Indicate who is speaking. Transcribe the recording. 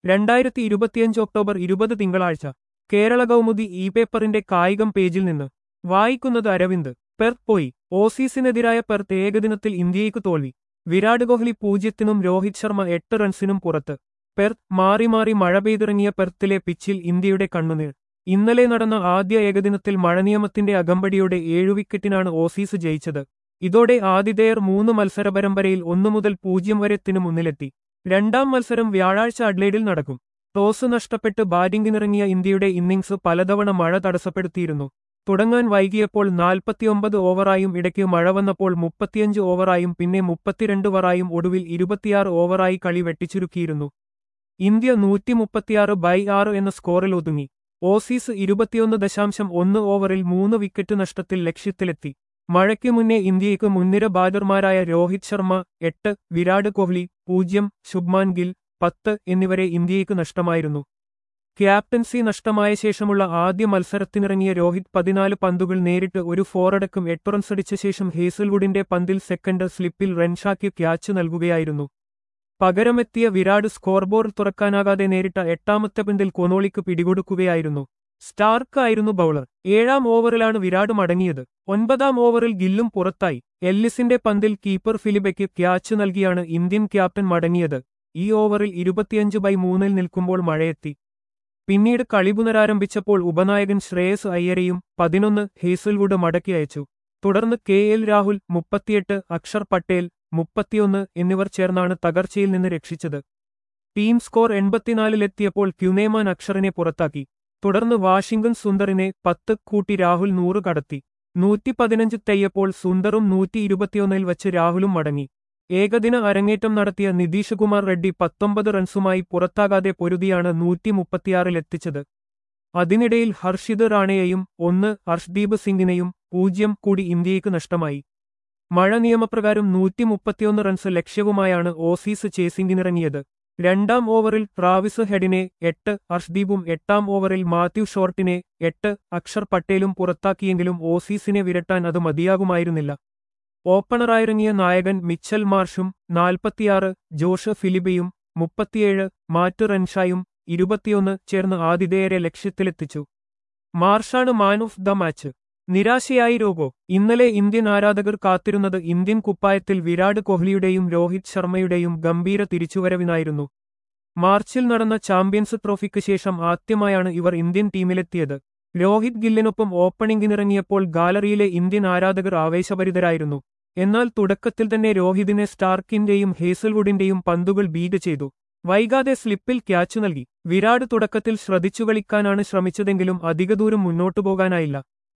Speaker 1: രണ്ടായിരത്തി ഇരുപത്തിയഞ്ച് ഒക്ടോബർ ഇരുപത് തിങ്കളാഴ്ച കേരള കൗമുദി ഇ പേപ്പറിന്റെ കായികം പേജിൽ നിന്ന് വായിക്കുന്നത് അരവിന്ദ് പെർത്ത് പോയി ഓസീസിനെതിരായ പെർത്ത് ഏകദിനത്തിൽ ഇന്ത്യയ്ക്ക് തോൽവി വിരാട് കോഹ്ലി പൂജ്യത്തിനും രോഹിത് ശർമ്മ എട്ട് റൺസിനും പുറത്ത് പെർത്ത് മാറി മാറി മഴ പെയ്തിറങ്ങിയ പെർത്തിലെ പിച്ചിൽ ഇന്ത്യയുടെ കണ്ണുനീർ ഇന്നലെ നടന്ന ആദ്യ ഏകദിനത്തിൽ മഴനിയമത്തിന്റെ അകമ്പടിയോടെ ഏഴു വിക്കറ്റിനാണ് ഓസീസ് ജയിച്ചത് ഇതോടെ ആതിഥേയർ മൂന്ന് മത്സര പരമ്പരയിൽ ഒന്നു മുതൽ പൂജ്യം വരെത്തിനു മുന്നിലെത്തി രണ്ടാം മത്സരം വ്യാഴാഴ്ച അഡ്ലൈഡിൽ നടക്കും ടോസ് നഷ്ടപ്പെട്ട് ബാറ്റിംഗിനിറങ്ങിയ ഇന്ത്യയുടെ ഇന്നിംഗ്സ് പലതവണ മഴ തടസ്സപ്പെടുത്തിയിരുന്നു തുടങ്ങാൻ വൈകിയപ്പോൾ നാൽപ്പത്തിയൊമ്പത് ഓവറായും ഇടയ്ക്ക് മഴ വന്നപ്പോൾ മുപ്പത്തിയഞ്ച് ഓവറായും പിന്നെ മുപ്പത്തിരണ്ട് ഓവറായും ഒടുവിൽ ഇരുപത്തിയാറ് ഓവറായി കളി വെട്ടിച്ചുരുക്കിയിരുന്നു ഇന്ത്യ നൂറ്റി മുപ്പത്തിയാറ് ബൈ ആറ് എന്ന സ്കോറിൽ ഒതുങ്ങി ഓസീസ് ഇരുപത്തിയൊന്ന് ദശാംശം ഒന്ന് ഓവറിൽ മൂന്ന് വിക്കറ്റ് നഷ്ടത്തിൽ ലക്ഷ്യത്തിലെത്തി മഴയ്ക്ക് മുന്നേ ഇന്ത്യയ്ക്ക് മുൻനിര ബാറ്റർമാരായ രോഹിത് ശർമ്മ എട്ട് വിരാട് കോഹ്ലി പൂജ്യം ശുഭ്മാൻ ഗിൽ പത്ത് എന്നിവരെ ഇന്ത്യയ്ക്ക് നഷ്ടമായിരുന്നു ക്യാപ്റ്റൻസി നഷ്ടമായ ശേഷമുള്ള ആദ്യ മത്സരത്തിനിറങ്ങിയ രോഹിത് പതിനാല് പന്തുകൾ നേരിട്ട് ഒരു ഫോറടക്കം എട്ട് റൺസടിച്ച ശേഷം ഹേസൽവുഡിന്റെ പന്തിൽ സെക്കൻഡ് സ്ലിപ്പിൽ റൺഷാക്ക് ക്യാച്ച് നൽകുകയായിരുന്നു പകരമെത്തിയ വിരാട് സ്കോർബോർഡ് തുറക്കാനാകാതെ നേരിട്ട എട്ടാമത്തെ പന്തിൽ കൊനോളിക്ക് പിടികൊടുക്കുകയായിരുന്നു സ്റ്റാർക്ക് ആയിരുന്നു ബൌളർ ഏഴാം ഓവറിലാണ് വിരാട് മടങ്ങിയത് ഒൻപതാം ഓവറിൽ ഗില്ലും പുറത്തായി എല്ലിസിന്റെ പന്തിൽ കീപ്പർ ഫിലിബയ്ക്ക് ക്യാച്ച് നൽകിയാണ് ഇന്ത്യൻ ക്യാപ്റ്റൻ മടങ്ങിയത് ഈ ഓവറിൽ ഇരുപത്തിയഞ്ച് ബൈ മൂന്നിൽ നിൽക്കുമ്പോൾ മഴയെത്തി പിന്നീട് കളി പുനരാരംഭിച്ചപ്പോൾ ഉപനായകൻ ശ്രേയസ് അയ്യരെയും പതിനൊന്ന് ഹേസൽവുഡ് മടക്കി അയച്ചു തുടർന്ന് കെ എൽ രാഹുൽ മുപ്പത്തിയെട്ട് അക്ഷർ പട്ടേൽ മുപ്പത്തിയൊന്ന് എന്നിവർ ചേർന്നാണ് തകർച്ചയിൽ നിന്ന് രക്ഷിച്ചത് ടീം സ്കോർ എൺപത്തിനാലിലെത്തിയപ്പോൾ ക്യുനേമാൻ അക്ഷറിനെ പുറത്താക്കി തുടർന്ന് വാഷിംഗ്ടൺ സുന്ദറിനെ പത്ത് കൂട്ടി രാഹുൽ നൂറ് കടത്തി നൂറ്റി പതിനഞ്ച് തെയ്യപ്പോൾ സുന്ദറും നൂറ്റി ഇരുപത്തിയൊന്നിൽ വച്ച് രാഹുലും മടങ്ങി ഏകദിന അരങ്ങേറ്റം നടത്തിയ നിതീഷ് കുമാർ റെഡ്ഡി പത്തൊമ്പത് റൺസുമായി പുറത്താകാതെ പൊരുതിയാണ് നൂറ്റി മുപ്പത്തിയാറിലെത്തിച്ചത് അതിനിടയിൽ ഹർഷിദ് റാണയെയും ഒന്ന് ഹർഷ്ദീപ് സിംഗിനെയും പൂജ്യം കൂടി ഇന്ത്യയ്ക്ക് നഷ്ടമായി മഴ നിയമപ്രകാരം നൂറ്റി മുപ്പത്തിയൊന്ന് റൺസ് ലക്ഷ്യവുമായാണ് ഓസീസ് ചേസിംഗിനിറങ്ങിയത് രണ്ടാം ഓവറിൽ ട്രാവിസ് ഹെഡിനെ എട്ട് ഹർഷ്ദീപും എട്ടാം ഓവറിൽ മാത്യു ഷോർട്ടിനെ എട്ട് അക്ഷർ പട്ടേലും പുറത്താക്കിയെങ്കിലും ഓസീസിനെ വിരട്ടാൻ അത് മതിയാകുമായിരുന്നില്ല ഓപ്പണറായിറങ്ങിയ നായകൻ മിച്ചൽ മാർഷും നാൽപ്പത്തിയാറ് ജോഷ് ഫിലിബയും മുപ്പത്തിയേഴ് മാറ്റ് റൻഷായും ഇരുപത്തിയൊന്ന് ചേർന്ന് ആതിഥേയരെ ലക്ഷ്യത്തിലെത്തിച്ചു മാർഷാണ് മാൻ ഓഫ് ദ മാച്ച് നിരാശയായി രോഗോ ഇന്നലെ ഇന്ത്യൻ ആരാധകർ കാത്തിരുന്നത് ഇന്ത്യൻ കുപ്പായത്തിൽ വിരാട് കോഹ്ലിയുടെയും രോഹിത് ശർമ്മയുടെയും ഗംഭീര തിരിച്ചുവരവിനായിരുന്നു മാർച്ചിൽ നടന്ന ചാമ്പ്യൻസ് ട്രോഫിക്ക് ശേഷം ആദ്യമായാണ് ഇവർ ഇന്ത്യൻ ടീമിലെത്തിയത് രോഹിത് ഗില്ലിനൊപ്പം ഓപ്പണിംഗിനിറങ്ങിയപ്പോൾ ഗാലറിയിലെ ഇന്ത്യൻ ആരാധകർ ആവേശഭരിതരായിരുന്നു എന്നാൽ തുടക്കത്തിൽ തന്നെ രോഹിതിനെ സ്റ്റാർക്കിന്റെയും ഹേസൽവുഡിന്റെയും പന്തുകൾ ബീറ്റ് ചെയ്തു വൈകാതെ സ്ലിപ്പിൽ ക്യാച്ച് നൽകി വിരാട് തുടക്കത്തിൽ ശ്രദ്ധിച്ചു കളിക്കാനാണ് ശ്രമിച്ചതെങ്കിലും അധികദൂരം മുന്നോട്ടു പോകാനായില്ല